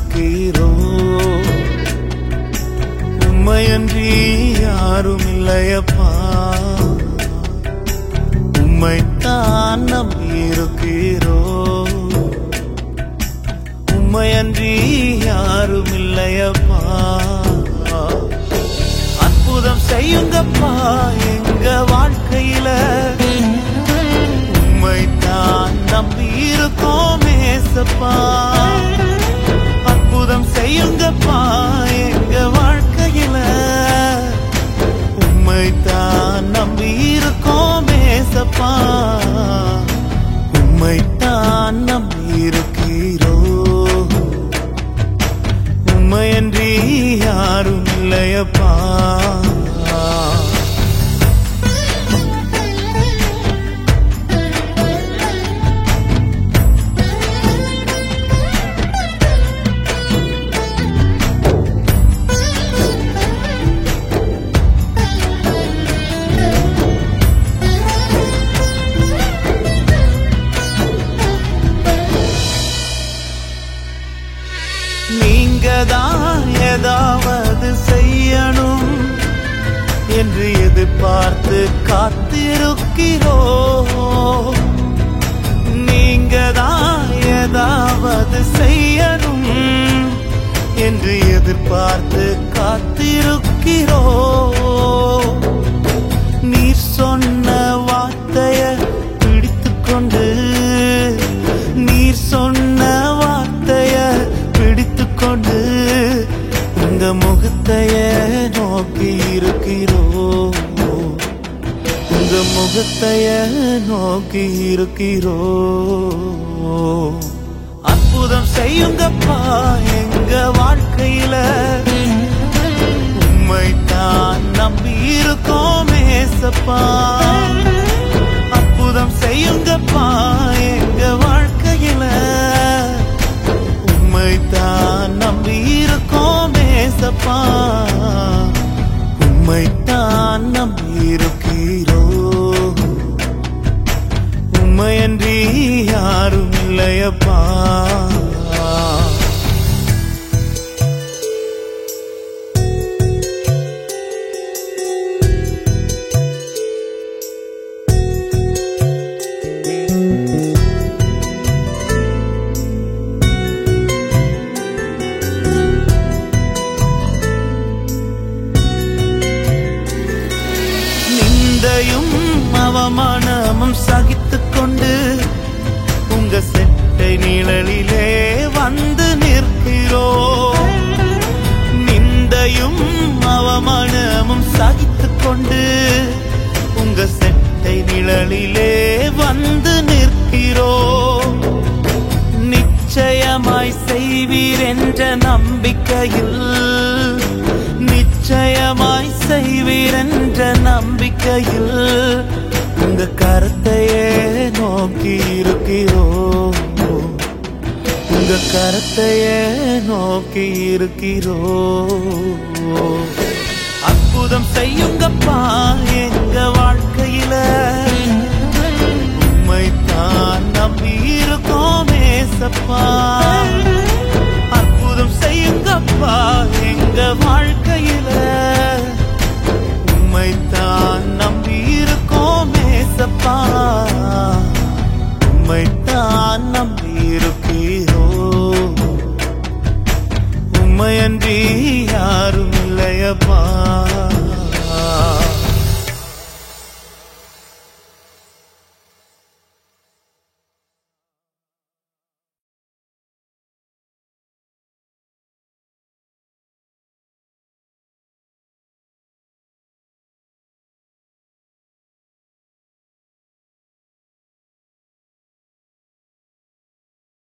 இருக்கிறோ உண்மையன்றி யாரும் இல்லையப்பா உம்மைத்தான் நம்பி இருக்கிறோ உண்மையன்றி யாரும் இல்லையப்பா அற்புதம் செய்யுங்கப்பா எங்க வாழ்க்கையில உம்மைத்தான் நம்பி இருக்கோம் ஏசப்பா அற்புதம் செய்யுங்கப்பா எங்க வாழ்க்கையில உம்மைத்தான் நம்பி இருக்கோம் ஏசப்பா உம்மைத்தான் நம்பி இருக்கிறோ உண்மையன்றி யாரும் இல்லையப்பா நீங்க தான் ஏதாவது செய்யணும் என்று எதிர்பார்த்து காத்திருக்கிறோ நீங்க தான் ஏதாவது செய்யணும் என்று எதிர்பார்த்து காத்திருக்கிறோ நீ சொன்ன வார்த்தைய பிடித்துக்கொண்டு நீர் சொன்ன வார்த்தைய பிடித்துக்கொண்டு உங்க முகத்தைய நோக்கி இருக்கிறோ உங்க முகத்தைய நோக்கி இருக்கிறோ அற்புதம் செய்யுங்கப்பா எங்க வாழ்க்கையில உம்மைத்தான் நம்பி இருக்கோம் ஏசப்பா அற்புதம் செய்யுங்கப்பா எங்க வாழ்க்கையில உம்மைத்தான் நம்பி இருக்கோம் ஏசப்பா உம்மைத்தான் நம்பி இருக்கிறோ உண்மையன்றி யாரும் இல்லையப்பா நிந்தையும் அவமானமும் சகித்துக் கொண்டு உங்க செட்டை நிழலிலே வந்து நிற்கிறோ நிந்தையும் அவமானமும் சகித்துக் கொண்டு உங்க செட்டை நிழலிலே வந்து நிற்கிறோ நிச்சயமாய் செய்வீர் என்ற நம்பிக்கையில் நிச்சயமாய் செய்வீர் என்ற நம்பிக்கையில் உங்க கருத்தையே நோக்கி இருக்கிறோ உங்க கருத்தையே நோக்கி இருக்கிறோ அற்புதம் செய்யுங்கப்பா எங்க வாழ்க்கையில உம்மைத்தான் நம்பி இருக்கோம் ஏசப்பா அற்புதம் செய்யுங்கப்பா எங்க வாழ்க்கையில உம்மைத்தான் நம்பி இருக்கோம் ஏசப்பா உம்மைத்தான் நம்பி இருக்கிறோ உண்மையன்றி யாரும் இல்லையப்பா